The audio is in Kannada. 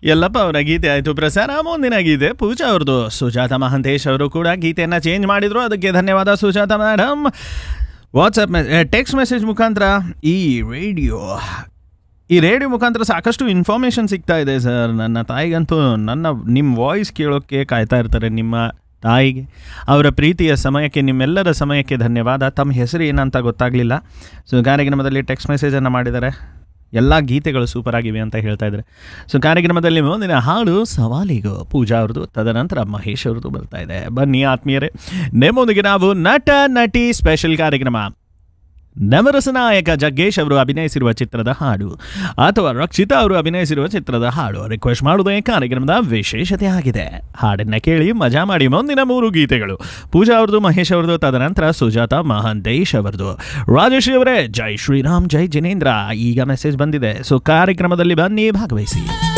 ಎಲ್ಲಪ್ಪ ಅವರ ಗೀತೆ ಆಯಿತು ಪ್ರಸಾರ ಮುಂದಿನ ಗೀತೆ ಪೂಜಾ ಅವ್ರದ್ದು ಸುಜಾತ ಮಹಂತೇಶ್ ಅವರು ಕೂಡ ಗೀತೆಯನ್ನು ಚೇಂಜ್ ಮಾಡಿದ್ರು ಅದಕ್ಕೆ ಧನ್ಯವಾದ ಸುಜಾತ ಮೇಡಮ್ ವಾಟ್ಸಪ್ ಮೆ ಟೆಕ್ಸ್ಟ್ ಮೆಸೇಜ್ ಮುಖಾಂತರ ಈ ರೇಡಿಯೋ ಈ ರೇಡಿಯೋ ಮುಖಾಂತರ ಸಾಕಷ್ಟು ಇನ್ಫಾರ್ಮೇಷನ್ ಸಿಗ್ತಾ ಇದೆ ಸರ್ ನನ್ನ ತಾಯಿಗಂತೂ ನನ್ನ ನಿಮ್ಮ ವಾಯ್ಸ್ ಕೇಳೋಕ್ಕೆ ಕಾಯ್ತಾ ಇರ್ತಾರೆ ನಿಮ್ಮ ತಾಯಿಗೆ ಅವರ ಪ್ರೀತಿಯ ಸಮಯಕ್ಕೆ ನಿಮ್ಮೆಲ್ಲರ ಸಮಯಕ್ಕೆ ಧನ್ಯವಾದ ತಮ್ಮ ಹೆಸರು ಏನಂತ ಗೊತ್ತಾಗಲಿಲ್ಲ ಸೊ ಕಾರ್ಯಕ್ರಮದಲ್ಲಿ ಟೆಕ್ಸ್ಟ್ ಮೆಸೇಜನ್ನು ಮಾಡಿದ್ದಾರೆ ಎಲ್ಲ ಗೀತೆಗಳು ಸೂಪರ್ ಆಗಿವೆ ಅಂತ ಹೇಳ್ತಾ ಇದ್ದಾರೆ ಸೊ ಕಾರ್ಯಕ್ರಮದಲ್ಲಿ ಮುಂದಿನ ಹಾಡು ಸವಾಲಿಗು ಪೂಜಾ ಅವ್ರದ್ದು ತದನಂತರ ಮಹೇಶ್ ಅವ್ರದ್ದು ಬರ್ತಾ ಇದೆ ಬನ್ನಿ ಆತ್ಮೀಯರೇ ನಿಮ್ಮೊಂದಿಗೆ ನಾವು ನಟ ನಟಿ ಸ್ಪೆಷಲ್ ಕಾರ್ಯಕ್ರಮ ನವರಸ ನಾಯಕ ಜಗ್ಗೇಶ್ ಅವರು ಅಭಿನಯಿಸಿರುವ ಚಿತ್ರದ ಹಾಡು ಅಥವಾ ರಕ್ಷಿತಾ ಅವರು ಅಭಿನಯಿಸಿರುವ ಚಿತ್ರದ ಹಾಡು ರಿಕ್ವೆಸ್ಟ್ ಮಾಡುವುದೇ ಕಾರ್ಯಕ್ರಮದ ವಿಶೇಷತೆ ಆಗಿದೆ ಹಾಡನ್ನ ಕೇಳಿ ಮಜಾ ಮಾಡಿ ಮುಂದಿನ ಮೂರು ಗೀತೆಗಳು ಪೂಜಾ ಅವ್ರದ್ದು ಮಹೇಶ್ ಅವ್ರದ್ದು ತದನಂತರ ಸುಜಾತ ಮಹಾಂತೇಶ್ ಅವರದು ರಾಜಶ್ರೀ ಅವರೇ ಜೈ ಶ್ರೀರಾಮ್ ಜೈ ಜಿನೇಂದ್ರ ಈಗ ಮೆಸೇಜ್ ಬಂದಿದೆ ಸೊ ಕಾರ್ಯಕ್ರಮದಲ್ಲಿ ಬನ್ನಿ ಭಾಗವಹಿಸಿ